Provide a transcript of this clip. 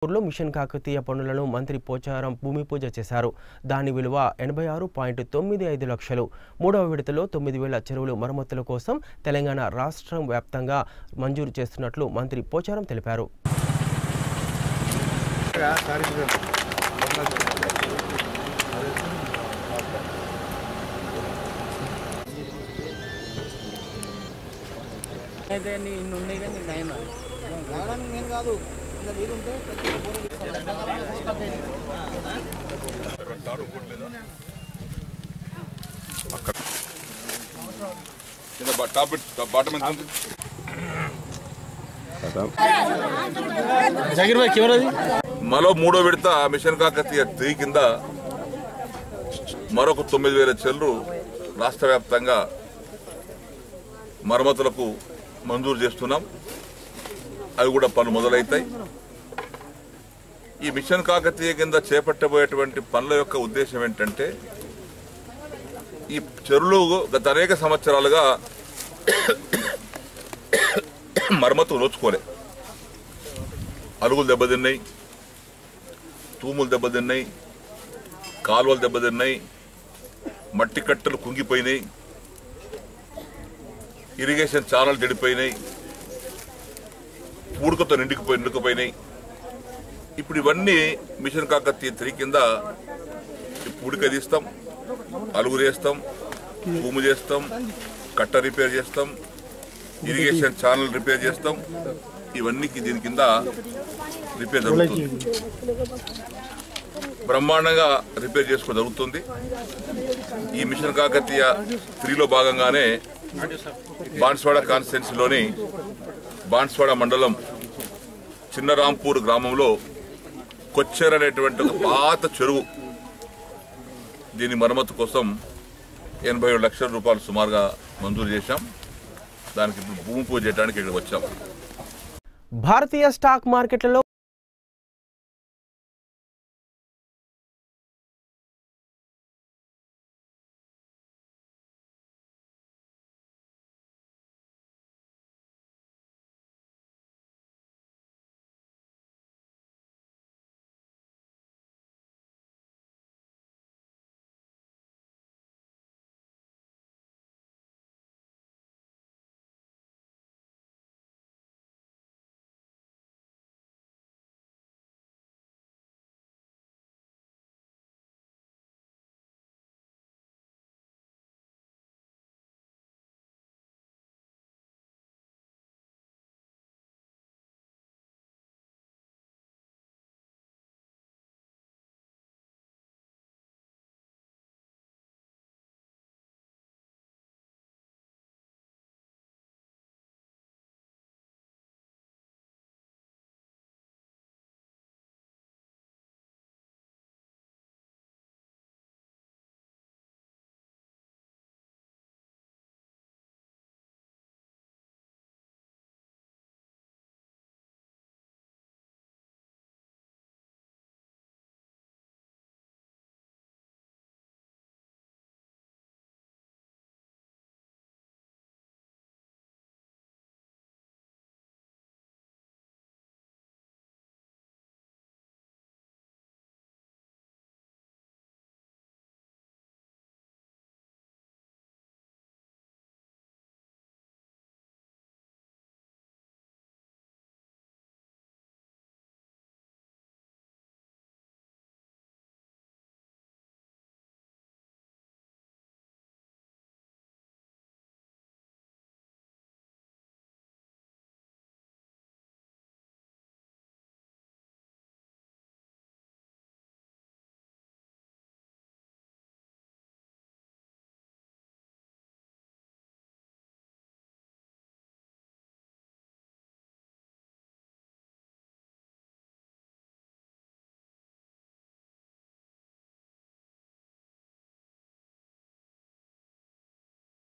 ఊర్లో మిషన్ కాకతీయ పనులను మంత్రి పోచారం భూమి పూజ చేశారు దాని విలువ ఎనభై ఆరు పాయింట్ తొమ్మిది ఐదు లక్షలు మూడవ విడతలో తొమ్మిది వేల చెరువులు మరమ్మతుల కోసం తెలంగాణ రాష్ట్రం వ్యాప్తంగా మంజూరు చేస్తున్నట్లు మంత్రి పోచారం తెలిపారు అయితే ఇన్ని ఉన్నాయి కానీ టైం రావడానికి నేను కాదు ఇంత వీలుంటే కింద బా- టాప్ బాటమ్ ఎంత ఉంది? జగీర్ భాయ్ కెమెరాది మరో మూడో విడత మిషన్ కాకతీయ త్రీ కింద మరొక తొమ్మిది వేల చెల్లు రాష్ట్ర వ్యాప్తంగా మరమ్మతులకు మంజూరు చేస్తున్నాం అవి కూడా పనులు మొదలవుతాయి ఈ మిషన్ కాకతీయ కింద చేపట్టబోయేటువంటి పనుల యొక్క ఉద్దేశం ఏంటంటే ఈ చెరువులు గత అనేక సంవత్సరాలుగా మరమ్మతు నోచుకోలే అలుగులు దెబ్బతిన్నాయి తూములు దెబ్బతిన్నాయి కాలువలు దెబ్బతిన్నాయి మట్టి కట్టలు కుంగిపోయినాయి ఇరిగేషన్ ఛానల్ చెడిపోయినాయి పూడుకతో నిండుకుపోయి నిండుకుపోయినాయి ఇప్పుడు ఇవన్నీ మిషన్ కాకతీయ త్రీ కింద ఈ పూడిక తీస్తాం అలుగు చేస్తాం భూమి చేస్తాం కట్ట రిపేర్ చేస్తాం ఇరిగేషన్ ఛానల్ రిపేర్ చేస్తాం ఇవన్నీ దీని కింద రిపేర్ జరుగుతుంది బ్రహ్మాండంగా రిపేర్ చేసుకో జరుగుతుంది ఈ మిషన్ కాకతీయ త్రీలో భాగంగానే బాన్స్వాడ కాన్స్టిట్యున్సీలోని బాన్స్వాడ మండలం చిన్నరాంపూర్ గ్రామంలో కొచ్చేర్ అనేటువంటి ఒక పాత చెరువు దీని మరమ్మతు కోసం ఎనభై ఏడు లక్షల రూపాయలు సుమారుగా మంజూరు చేశాం దానికి ఇప్పుడు భూమి పూజ చేయడానికి ఇక్కడ వచ్చాం భారతీయ స్టాక్ మార్కెట్లలో